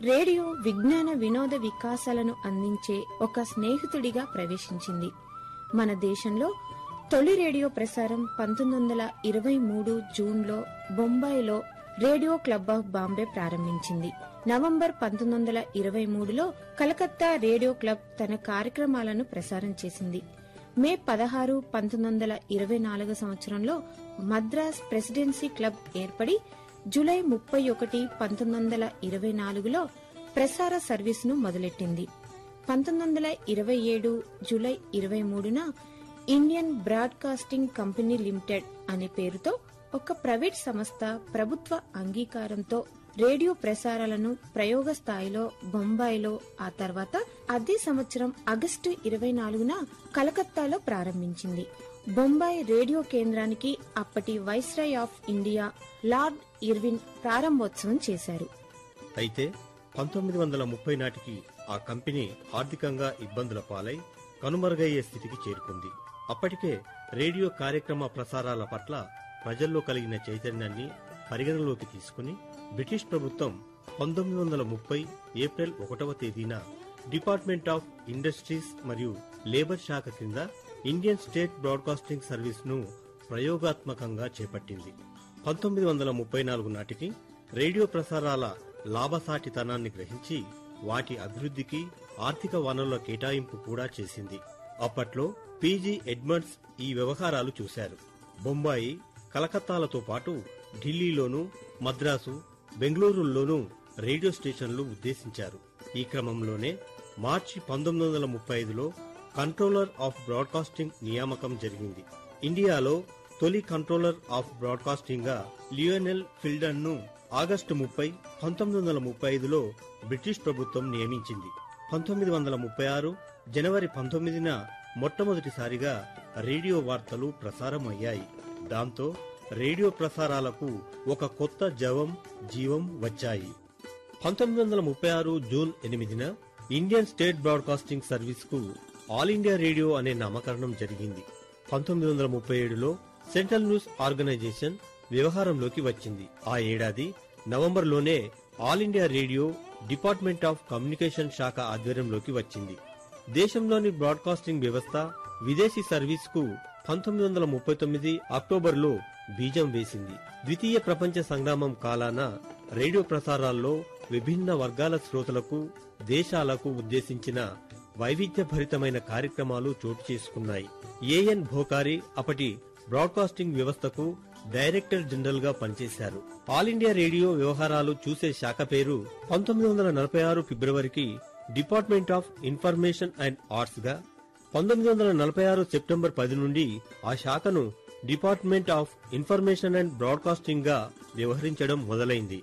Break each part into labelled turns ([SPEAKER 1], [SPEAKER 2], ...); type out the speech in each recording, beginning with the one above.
[SPEAKER 1] radio విజ్ఞాన వినోద వికాసాలను అందించే ఒక స్నేహితుడిగా ప్రవేశించింది మన దేశంలో తొలి రేడియో ప్రసారం పంతొమ్మిది వందల ఇరవై మూడు జూన్లో బొంబాయిలో రేడియో క్లబ్ ఆఫ్ బాంబే ప్రారంభించింది నవంబర్ పంతొమ్మిది వందల ఇరవై మూడులో కలకత్తా రేడియో క్లబ్ తన కార్యక్రమాలను ప్రసారం చేసింది మే పదహారు పంతొమ్మిది వందల ఇరవై నాలుగు సంవత్సరంలో మద్రాస్ ప్రెసిడెన్సీ క్లబ్ ఏర్పడి జూలై ముప్పై ఒకటి పంతొమ్మిది వందల ఇరవై నాలుగులో ప్రసార సర్వీసును మొదలెట్టింది పంతొమ్మిది వందల ఇరవై ఏడు జూలై ఇరవై మూడున ఇండియన్ బ్రాడ్కాస్టింగ్ కంపెనీ లిమిటెడ్ అనే పేరుతో ఒక ప్రైవేట్ సంస్థ ప్రభుత్వ అంగీకారంతో రేడియో ప్రసారాలను ప్రయోగ స్థాయిలో బొంబాయిలో ఆ తర్వాత అదే సంవత్సరం ఆగస్టు ఇరవై నాలుగున కలకత్తాలో ప్రారంభించింది బొంబాయి రేడియో కేంద్రానికి అప్పటి viceroy of India Lord Irwin ప్రారంభోత్సవం చేశారు
[SPEAKER 2] అయితే పంతొమ్మిది వందల ముప్పై నాటికి ఆ కంపెనీ ఆర్థికంగా ఇబ్బందుల పాలై కనుమరుగయ్యే స్థితికి చేరుకుంది అప్పటికే రేడియో కార్యక్రమ ప్రసారాల పట్ల ప్రజల్లో కలిగిన చైతన్యాన్ని పరిగణలోకి తీసుకుని బ్రిటిష్ ప్రభుత్వం పంతొమ్మిది వందల ముప్పై ఏప్రిల్ ఒకటవ తేదీన డిపార్ట్మెంట్ ఆఫ్ ఇండస్ట్రీస్ మరియు లేబర్ శాఖ కింద ఇండియన్ స్టేట్ బ్రాడ్కాస్టింగ్ సర్వీస్ ను ప్రయోగాత్మకంగా చేపట్టింది పంతొమ్మిది వందల ముప్పై నాలుగు నాటికి రేడియో ప్రసారాల లాభసాటితనాన్ని గ్రహించి వాటి అభివృద్ధికి ఆర్థిక వనరుల కేటాయింపు కూడా చేసింది అప్పట్లో పీజీ ఎడ్మండ్స్ ఈ వ్యవహారాలు చూశారు బొంబాయి కలకత్తాలతో పాటు ఢిల్లీలోనూ మద్రాసు బెంగళూరుల్లోనూ రేడియో స్టేషన్లు ఉద్దేశించారు ఈ క్రమంలోనే మార్చి పంతొమ్మిది వందల ముప్పై ఐదులో కంట్రోలర్ ఆఫ్ బ్రాడ్కాస్టింగ్ నియామకం జరిగింది ఇండియాలో తొలి కంట్రోలర్ ఆఫ్ బ్రాడ్కాస్టింగ్ గా లియోనెల్ ఫిల్డన్ ను ఆగస్టు ముప్పై పంతొమ్మిది వందల ముప్పై ఐదులో బ్రిటిష్ ప్రభుత్వం నియమించింది పంతొమ్మిది వందల ముప్పై ఆరు జనవరి పంతొమ్మిదిన మొట్టమొదటిసారిగా రేడియో వార్తలు ప్రసారం అయ్యాయి దాంతో రేడియో ప్రసారాలకు ఒక కొత్త జవం జీవం వచ్చాయి పంతొమ్మిది వందల ముప్పై ఆరు జూన్ ఎనిమిదిన ఇండియన్ స్టేట్ బ్రాడ్కాస్టింగ్ సర్వీస్ కు ఆల్ ఇండియా రేడియో అనే నామకరణం జరిగింది పంతొమ్మిది వందల ముప్పై ఏడులో సెంట్రల్ న్యూస్ ఆర్గనైజేషన్ వ్యవహారంలోకి వచ్చింది ఆ ఏడాది నవంబర్లోనే all India radio department of communication శాఖ ఆధ్వర్యంలోకి వచ్చింది దేశంలోని బ్రాడ్కాస్టింగ్ వ్యవస్థ విదేశీ సర్వీస్ కు పంతొమ్మిది వందల ముప్పై తొమ్మిది అక్టోబర్లో బీజం వేసింది ద్వితీయ ప్రపంచ సంగ్రామం కాలాన రేడియో ప్రసారాల్లో విభిన్న వర్గాల శ్రోతలకు దేశాలకు ఉద్దేశించిన వైవిధ్యభరితమైన కార్యక్రమాలు చోటు చేసుకున్నాయి ఏఎన్ భోకారి అప్పటి బ్రాడ్కాస్టింగ్ వ్యవస్థకు డైరెక్టర్ జనరల్ గా పనిచేశారు ఆల్ ఇండియా రేడియో వ్యవహారాలు చూసే శాఖ పేరు పంతొమ్మిది వందల నలభై ఆరు ఫిబ్రవరికి department of information and arts గా పంతొమ్మిది వందల నలభై ఆరు సెప్టెంబర్ పది నుండి ఆ శాఖను department of information and broadcasting గా వ్యవహరించడం మొదలైంది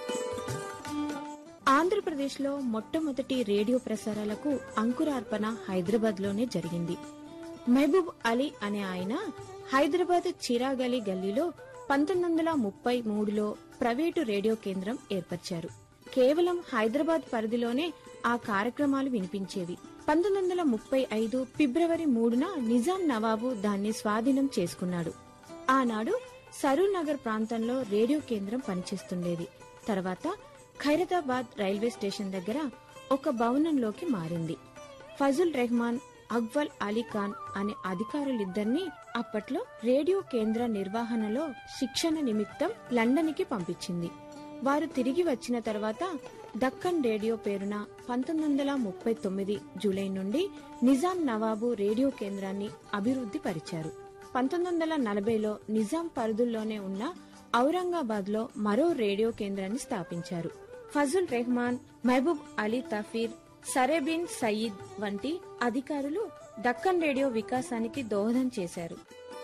[SPEAKER 1] ఆంధ్రప్రదేశ్లో మొట్టమొదటి రేడియో ప్రసారాలకు అంకురార్పణ హైదరాబాద్ లోనే జరిగింది మహబూబ్ అలీ అనే ఆయన హైదరాబాద్ చిరాగలి గల్లీలో పంతొమ్మిది వందల ముప్పై మూడులో ప్రైవేటు రేడియో కేంద్రం ఏర్పరిచారు కేవలం హైదరాబాద్ పరిధిలోనే ఆ కార్యక్రమాలు వినిపించేవి పంతొమ్మిది వందల ముప్పై ఐదు ఫిబ్రవరి మూడున నిజాం నవాబు దాన్ని స్వాధీనం చేసుకున్నాడు ఆనాడు సరూర్ నగర్ ప్రాంతంలో రేడియో కేంద్రం పనిచేస్తుండేది తర్వాత ఖైరతాబాద్ రైల్వే స్టేషన్ దగ్గర ఒక భవనంలోకి మారింది ఫజుల్ రెహమాన్ అక్వల్ అలీ ఖాన్ అనే అధికారులిద్దరినీ అప్పట్లో రేడియో కేంద్ర నిర్వహణలో శిక్షణ నిమిత్తం లండన్కి పంపించింది వారు తిరిగి వచ్చిన తర్వాత దక్కన్ రేడియో పేరున పంతొమ్మిది వందల ముప్పై తొమ్మిది జూలై నుండి నిజాం నవాబు రేడియో కేంద్రాన్ని అభివృద్ధి పరిచారు పంతొమ్మిది వందల నలభైలో నిజాం పరిధుల్లోనే ఉన్న ఔరంగాబాద్ లో మరో రేడియో కేంద్రాన్ని స్థాపించారు ఫజుల్ రెహమాన్ మహబూబ్ అలీ తఫీర్ సరేబిన్ సయీద్ వంటి అధికారులు దక్కన్ రేడియో వికాసానికి దోహదం చేశారు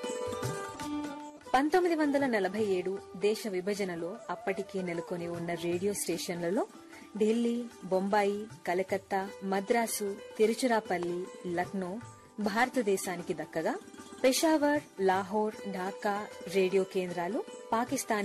[SPEAKER 3] పంతొమ్మిది వందల నలభై ఏడు దేశ విభజనలో అప్పటికే నెలకొని ఉన్న రేడియో స్టేషన్లలో ఢిల్లీ బొంబాయి కలకత్తా మద్రాసు తిరుచిరాపల్లి లక్నో భారతదేశానికి దక్కగా పెషావర్ లాహోర్ ఢాకా రేడియో కేంద్రాలు పాకిస్తాన్